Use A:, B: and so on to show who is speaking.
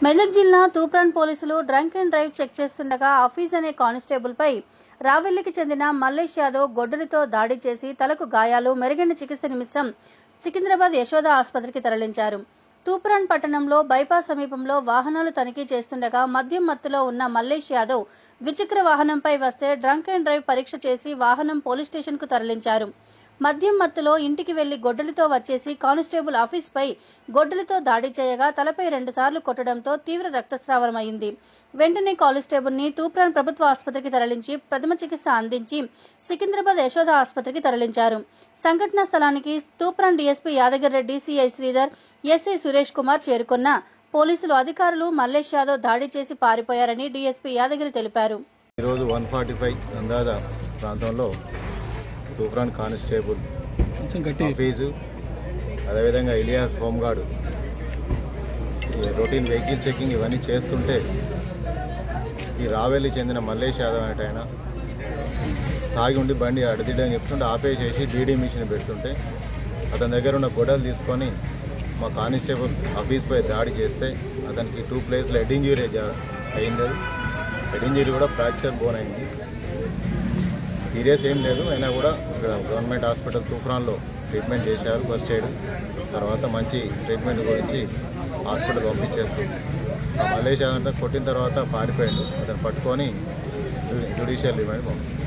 A: మెదక్ జిల్లా తూప్రాన్ పోలీసులు drunk and drive check చేస్తుండగా హఫీజ్ అనే కానిస్టేబుల్ పై రావెల్లికి చెందిన మల్లేష్ యాదవ్ గొడ్డలితో దాడి చేసి తలకు గాయాలు మెరుగైన చికిత్స నిమిత్తం సికింద్రాబాద్ యశోద ఆసుపత్రికి తరలించారు తూప్రాన్ పట్టణంలో బైపాస్ సమీపంలో వాహనాలు తనిఖీ చేస్తుండగా మద్యం మత్తులో ఉన్న మల్లేష్ యాదవ్ ద్విచక్ర వాహనంపై వస్తే డ్రంక్ అండ్ డ్రైవ్ పరీక్ష చేసి వాహనం పోలీస్ స్టేషన్కు తరలించారు మద్యం మత్తులో ఇంటికి వెళ్లి గొడ్డలితో వచ్చేసి కానిస్టేబుల్ ఆఫీస్పై గొడ్డలితో దాడి చేయగా తలపై రెండుసార్లు కొట్టడంతో తీవ్ర రక్తస్రావమైంది వెంటనే కానిస్టేబుల్ ని తూప్రాన్ ప్రభుత్వ ఆసుపత్రికి తరలించి ప్రథమ చికిత్స అందించి సికింద్రాబాద్ యశోద ఆసుపత్రికి తరలించారు సంఘటనా స్థలానికి Toopran DSP Yadagiri Reddy CI Sridhar SI Suresh Kumar చేరుకున్న పోలీసులు అధికారులు మల్లేష్ యాదవ్ దాడి చేసి పారిపోయారని డీఎస్పీ యాదగిరి తెలిపారు
B: ఈరోజు వన్ ఫార్టీ ఫైవ్ అందాజ ప్రాంతంలో తూఫ్రాన్ కానిస్టేబుల్ హఫీజు అదేవిధంగా ఇలియాస్ హోంగార్డు ఈ రొటీన్ వెహికల్ చెకింగ్ ఇవన్నీ చేస్తుంటే ఈ రావెల్లి చెందిన మల్లేష్ యాదవ్ అనేట ఆయన తాగి ఉండి బండి అడదిడ్డని చెప్తుంటే ఆపేసేసి డీడీ మిషన్ పెడుతుంటే అతని దగ్గర ఉన్న గొడవలు తీసుకొని మా కానిస్టేబుల్ ఆఫీస్పై దాడి చేస్తే అతనికి టూ ప్లేస్లో హెడ్ ఇంజురీ జ- అయింది అది. హెడ్ ఇంజురీ కూడా ఫ్రాక్చర్ బోన్ అయింది సీరియస్ ఏం లేదు అయినా కూడా ఇక్కడ గవర్నమెంట్ హాస్పిటల్ తూఫాన్లో ట్రీట్మెంట్ చేశారు ఫస్ట్ ఎయిడ్ తర్వాత మంచి ట్రీట్మెంట్ గురించి హాస్పిటల్ పంపించేస్తుంది ఆ మలేషియా అంతా కొట్టిన తర్వాత పారిపోయాడు అతను పట్టుకొని జ్యుడిషియల్ రిమాండ్ పంపించారు